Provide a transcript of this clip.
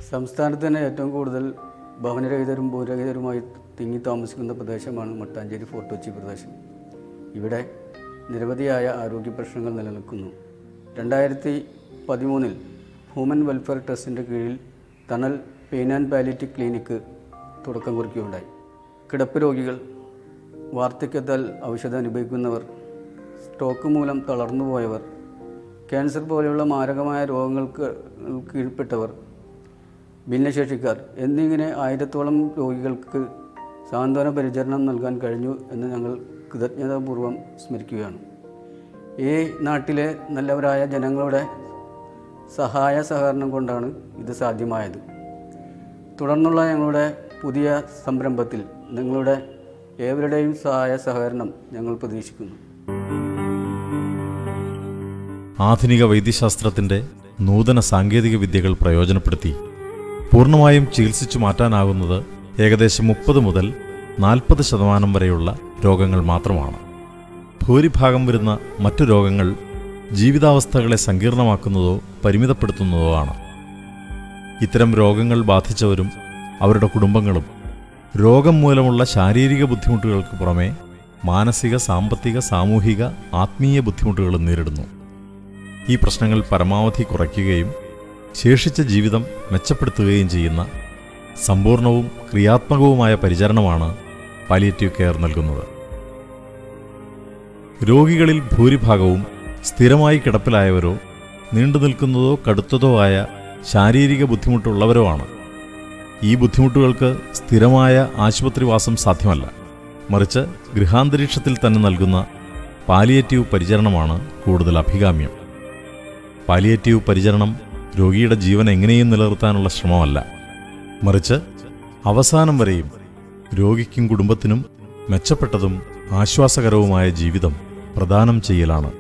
സംസ്ഥാനത്ത് തന്നെ ഏറ്റവും കൂടുതൽ ഭവനരഹിതരും ഭൂരഹിതരുമായി തിങ്ങി താമസിക്കുന്ന പ്രദേശമാണ് മട്ടാഞ്ചേരി ഫോർട്ട് കൊച്ചി പ്രദേശം ഇവിടെ നിരവധിയായ ആരോഗ്യ പ്രശ്നങ്ങൾ നിലനിൽക്കുന്നു രണ്ടായിരത്തി പതിമൂന്നിൽ ഹ്യൂമൻ വെൽഫെയർ ട്രസ്റ്റിൻ്റെ കീഴിൽ തണൽ പെയിൻ ആൻഡ് പാലിറ്റീവ് ക്ലിനിക്ക് തുടക്കം കുറിക്കുകയുണ്ടായി കിടപ്പ് രോഗികൾ വാർദ്ധക്യത്താൽ ഔഷധം അനുഭവിക്കുന്നവർ സ്ട്രോക്ക് മൂലം തളർന്നുപോയവർ ക്യാൻസർ പോലെയുള്ള മാരകമായ രോഗങ്ങൾക്ക് കീഴ്പ്പെട്ടവർ ഭിന്നശേഷിക്കാർ എന്നിങ്ങനെ ആയിരത്തോളം രോഗികൾക്ക് സാന്ത്വന പരിചരണം നൽകാൻ കഴിഞ്ഞു എന്ന് ഞങ്ങൾ കൃതജ്ഞതാപൂർവ്വം സ്മരിക്കുകയാണ് ഈ നാട്ടിലെ നല്ലവരായ ജനങ്ങളുടെ സഹായ സഹകരണം കൊണ്ടാണ് ഇത് സാധ്യമായത് തുടർന്നുള്ള ഞങ്ങളുടെ പുതിയ സംരംഭത്തിൽ നിങ്ങളുടെ ഏവരുടെയും സഹായ സഹകരണം ഞങ്ങൾ പ്രതീക്ഷിക്കുന്നു ആധുനിക വൈദ്യശാസ്ത്രത്തിന്റെ നൂതന സാങ്കേതിക വിദ്യകൾ പ്രയോജനപ്പെടുത്തി പൂർണ്ണമായും ചികിത്സിച്ചു മാറ്റാനാകുന്നത് ഏകദേശം മുപ്പത് മുതൽ നാൽപ്പത് ശതമാനം വരെയുള്ള രോഗങ്ങൾ മാത്രമാണ് ഭൂരിഭാഗം വരുന്ന മറ്റു രോഗങ്ങൾ ജീവിതാവസ്ഥകളെ സങ്കീർണമാക്കുന്നതോ പരിമിതപ്പെടുത്തുന്നതോ ആണ് ഇത്തരം രോഗങ്ങൾ ബാധിച്ചവരും അവരുടെ കുടുംബങ്ങളും രോഗം മൂലമുള്ള ശാരീരിക ബുദ്ധിമുട്ടുകൾക്ക് പുറമെ മാനസിക സാമ്പത്തിക സാമൂഹിക ആത്മീയ ബുദ്ധിമുട്ടുകളും നേരിടുന്നു ഈ പ്രശ്നങ്ങൾ പരമാവധി കുറയ്ക്കുകയും ശേഷിച്ച ജീവിതം മെച്ചപ്പെടുത്തുകയും ചെയ്യുന്ന സമ്പൂർണവും ക്രിയാത്മകവുമായ പരിചരണമാണ് പാലിയേറ്റീവ് കെയർ നൽകുന്നത് രോഗികളിൽ ഭൂരിഭാഗവും സ്ഥിരമായി കിടപ്പിലായവരോ നീണ്ടുനിൽക്കുന്നതോ കടുത്തതോ ആയ ശാരീരിക ബുദ്ധിമുട്ടുള്ളവരോ ആണ് ഈ ബുദ്ധിമുട്ടുകൾക്ക് സ്ഥിരമായ ആശുപത്രിവാസം സാധ്യമല്ല മറിച്ച് ഗൃഹാന്തരീക്ഷത്തിൽ തന്നെ നൽകുന്ന പാലിയേറ്റീവ് പരിചരണമാണ് കൂടുതൽ അഭികാമ്യം പാലിയേറ്റീവ് പരിചരണം രോഗിയുടെ ജീവൻ എങ്ങനെയും നിലനിർത്താനുള്ള ശ്രമമല്ല മറിച്ച് അവസാനം വരെയും രോഗിക്കും കുടുംബത്തിനും മെച്ചപ്പെട്ടതും ആശ്വാസകരവുമായ ജീവിതം പ്രദാനം ചെയ്യലാണ്